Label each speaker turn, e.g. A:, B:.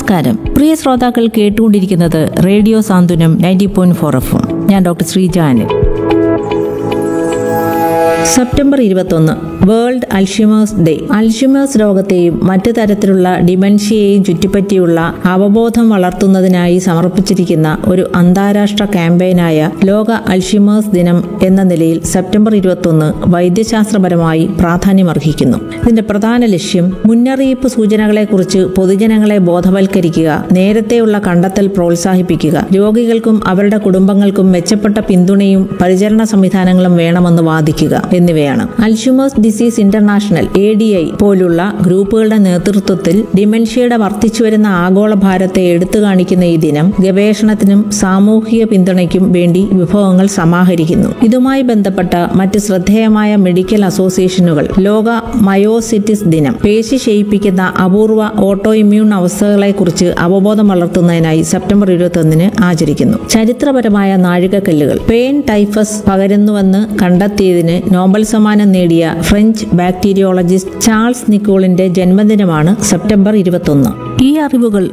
A: നമസ്കാരം പ്രിയ ശ്രോതാക്കൾ കേട്ടുകൊണ്ടിരിക്കുന്നത് radio Santhwanam ninety point four F ഞാൻ ഡോക്ടർ ശ്രീജാനൻ സെപ്റ്റംബർ ഇരുപത്തൊന്ന് വേൾഡ് അൽഷിമേഴ്സ് ഡേ അൽഷിമേഴ്സ് രോഗത്തെയും മറ്റു തരത്തിലുള്ള ഡിമെൻഷ്യയെയും ചുറ്റിപ്പറ്റിയുള്ള അവബോധം വളർത്തുന്നതിനായി സമർപ്പിച്ചിരിക്കുന്ന ഒരു അന്താരാഷ്ട്ര ക്യാമ്പയിനായ ലോക അൽഷിമേഴ്സ് ദിനം എന്ന നിലയിൽ സെപ്റ്റംബർ ഇരുപത്തൊന്ന് വൈദ്യശാസ്ത്രപരമായി പ്രാധാന്യമർഹിക്കുന്നു ഇതിന്റെ പ്രധാന ലക്ഷ്യം മുന്നറിയിപ്പ് സൂചനകളെക്കുറിച്ച് പൊതുജനങ്ങളെ ബോധവൽക്കരിക്കുക നേരത്തെയുള്ള കണ്ടെത്തൽ പ്രോത്സാഹിപ്പിക്കുക രോഗികൾക്കും അവരുടെ കുടുംബങ്ങൾക്കും മെച്ചപ്പെട്ട പിന്തുണയും പരിചരണ സംവിധാനങ്ങളും വേണമെന്ന് വാദിക്കുക എന്നിവയാണ് Alzheimer's disease international A D I പോലുള്ള ഗ്രൂപ്പുകളുടെ നേതൃത്വത്തിൽ ഡിമെൻഷ്യയുടെ വർദ്ധിച്ചുവരുന്ന ആഗോള ഭാരത്തെ എടുത്തു കാണിക്കുന്ന ഈ ദിനം ഗവേഷണത്തിനും സാമൂഹിക പിന്തുണയ്ക്കും വേണ്ടി വിഭവങ്ങൾ സമാഹരിക്കുന്നു ഇതുമായി ബന്ധപ്പെട്ട മറ്റ് ശ്രദ്ധേയമായ മെഡിക്കൽ അസോസിയേഷനുകൾ ലോക മയോസിറ്റിസ് ദിനം പേശി ക്ഷയിപ്പിക്കുന്ന അപൂർവ ഓട്ടോ ഇമ്മ്യൂൺ അവസ്ഥകളെക്കുറിച്ച് അവബോധം വളർത്തുന്നതിനായി സെപ്റ്റംബർ ഇരുപത്തൊന്നിന് ആചരിക്കുന്നു ചരിത്രപരമായ നാഴികക്കല്ലുകൾ പെയിൻ ടൈഫസ് പകരുന്നുവെന്ന് കണ്ടെത്തിയതിന് നോബൽ സമ്മാനം നേടിയ ഫ്രഞ്ച് ബാക്ടീരിയോളജിസ്റ്റ് ചാൾസ് നിക്കോളിന്റെ ജന്മദിനമാണ് സെപ്റ്റംബർ ഇരുപത്തൊന്ന് ഈ അറിവുകൾ